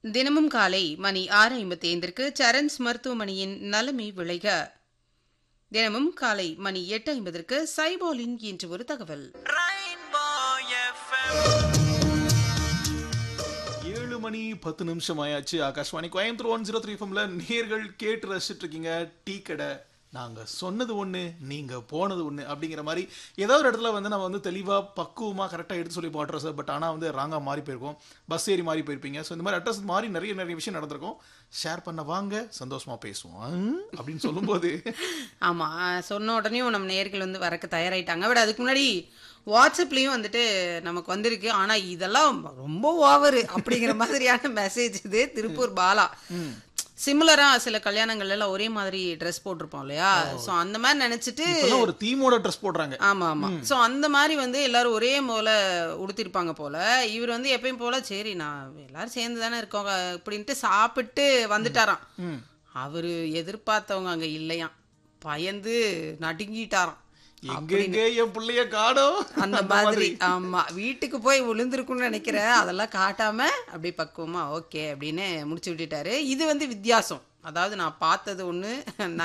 தினமும் காலை மணி ஆறு ஐம்பத்தி ஐந்திற்கு சரண்ஸ் மருத்துவமனையின் நலமே விளைக தினமும் காலை மணி எட்டு ஐம்பதற்கு சைபாலின் என்று ஒரு தகவல் ஏழு மணி பத்து நிமிஷம் ஆயாச்சு Akashvani Coimbatore one zero three ஃபம்ல நேர்கள் கேட்டு ரசிச்சுட்டு இருக்கீங்க டீ கடை நாங்க சொன்னது ஒண்ணு நீங்க போனது ஒண்ணு அப்படிங்கிற மாதிரி ஏதோ ஒரு இடத்துல வந்து நம்ம வந்து தெளிவா பக்குவமா கரெக்டா எடுத்து சொல்லி போடுறோம் சார் பட் ஆனா வந்து ராங்கா மாறி போயிருக்கோம் பஸ் ஏறி மாறி போயிருப்பீங்க ஸோ இந்த மாதிரி அட்ரஸ் மாறி நிறைய நிறைய விஷயம் நடந்திருக்கும் ஷேர் பண்ண வாங்க சந்தோஷமா பேசுவோம் ஹம், அப்படின்னு சொல்லும்போது ஆமா சொன்ன உடனே நம்ம நேர்கள் வந்து வரக்கு தயாராயிட்டாங்க பட் அதுக்கு முன்னாடி வாட்ஸ்அப்லயும் வந்துட்டு நமக்கு வந்திருக்கு ஆனா இதெல்லாம் ரொம்ப ஓவரு அப்படிங்கிற மாதிரியான மெசேஜ் இது திருப்பூர் பாலா சிமிலரா சில கல்யாணங்கள்ல எல்லாம் ஒரே மாதிரி ட்ரெஸ் போட்டிருப்போம் இல்லையா சோ அந்த மாதிரி நினைச்சிட்டு இப்பெல்லாம் ஒரு தீமோட ட்ரெஸ் போடுறாங்க ஆமா ஆமா சோ அந்த மாதிரி வந்து எல்லாரும் ஒரே போல உடுத்திருப்பாங்க போல இவர் வந்து எப்பயும் போல சரி நான் எல்லாரும் சேர்ந்து தானே இருக்கோம் அப்படின்ட்டு சாப்பிட்டு வந்துட்டாராம் அவரு எதிர்பார்த்தவங்க அங்க இல்லையாம் பயந்து நடுங்கிட்டாராம் எங்க எங்க என் பிள்ளைய காணோம் அந்த மாதிரி ஆமா வீட்டுக்கு போய் விழுந்திருக்கும்னு நினைக்கிறேன் அதெல்லாம் காட்டாம அப்படியே பக்குவமா ஓகே அப்படின்னு முடிச்சு விட்டுட்டாரு இது வந்து வித்தியாசம் அதாவது நான் பார்த்தது ஒண்ணு